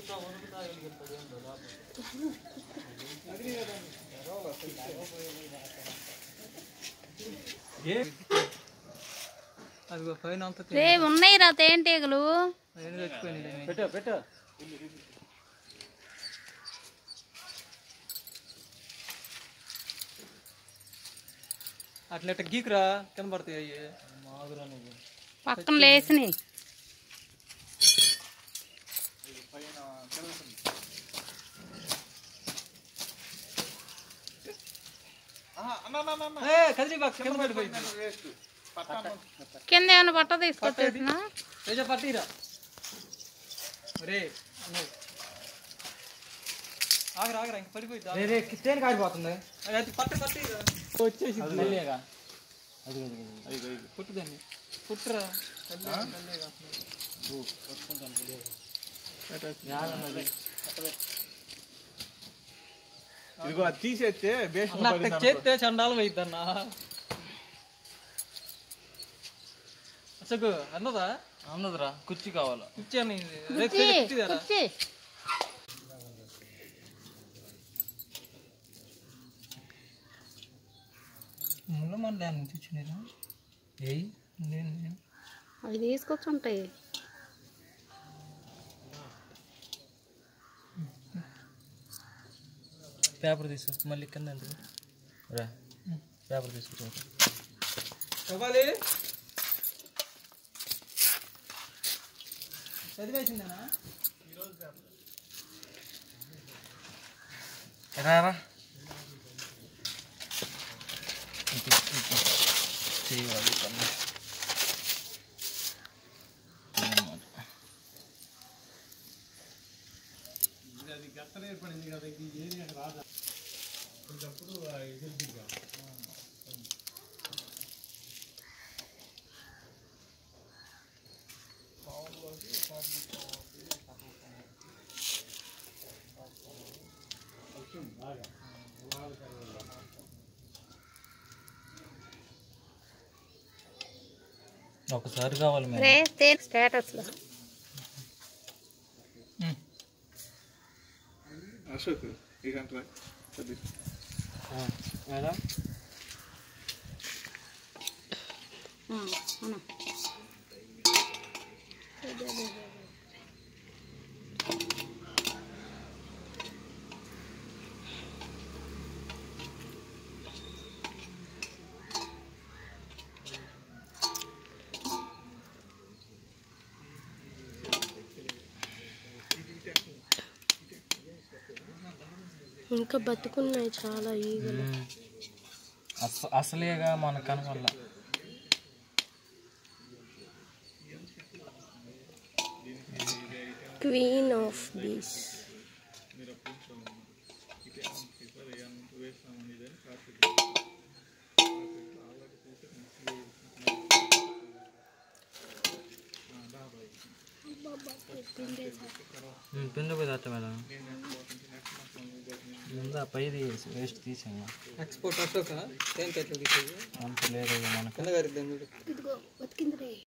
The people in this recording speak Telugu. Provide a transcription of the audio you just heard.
అది పైన అంతా రే ఉన్నాయి రా తేనెటీగలు నేను చచ్చిపోయినాయి పెట్టు పెట్టు అట్లా ఇట్లా గీకురా కింద పడతాయి అయ్యి పక్కన లేసినాయి ఏ, కదిలి బాక్స్ కింద పడిపోయింది కింద ఏమైనా బట్ట తీసుకొచ్చేసినా తేజ పట్టిరా రే అన్నయ్య. ఆగరా ఆగరా ఇంక పడిపోయింది రే రే తేనె కారిపోతుంది అది పట్టు పట్టిరా వచ్చేసి మెల్లిగా పుట్టుదండి పుట్టురా కదిలే, కదిలే కాస్త. ఇదిగో అది తీసేస్తే బేస్ అన్న అట్ట చేస్తే చండాలం అయిద్ది అన్న అసలు అన్నదా అన్నదిరా కుర్చీ కావాలా ఇచ్చాను ఇది రే, కుర్చీ తేజ, కుర్చీదారా? కుర్చీ ముళ్ళ మన డ్యామ్ నుంచి వచ్చినాయిరా ఏయ్ నేను నేను అవి తీసుకొచ్చి ఉంటాయి పేపర్ తీసుకో మళ్ళీ కింద ఎందుకు రా పేపర్ తీసుకుంటా ఇవ్వాలి చదివేసిందేనా రారా చేయాలి పని ఒకసారి కావాలి మేము రే తేనె స్టేటస్ లో అశోక్ ఇక అంటారా అది మేడం ఆ, అవునా. ఇంకా బతుకున్నాయి చాలా ఈగలు అస అసలేగా మన కనవల్ల క్వీన్ ఆఫ్ బీస్ పిండి పోయి తట్ట మేడం ముందు ఆ పైది వేస్ట్ తీసాము ఎక్స్పోర్ట్ అశోక దేనికి ఎట్లా తీసేది అంత లేదు మనకు కింద గారిద్దాం చూడు ఇదిగో బతికింది రే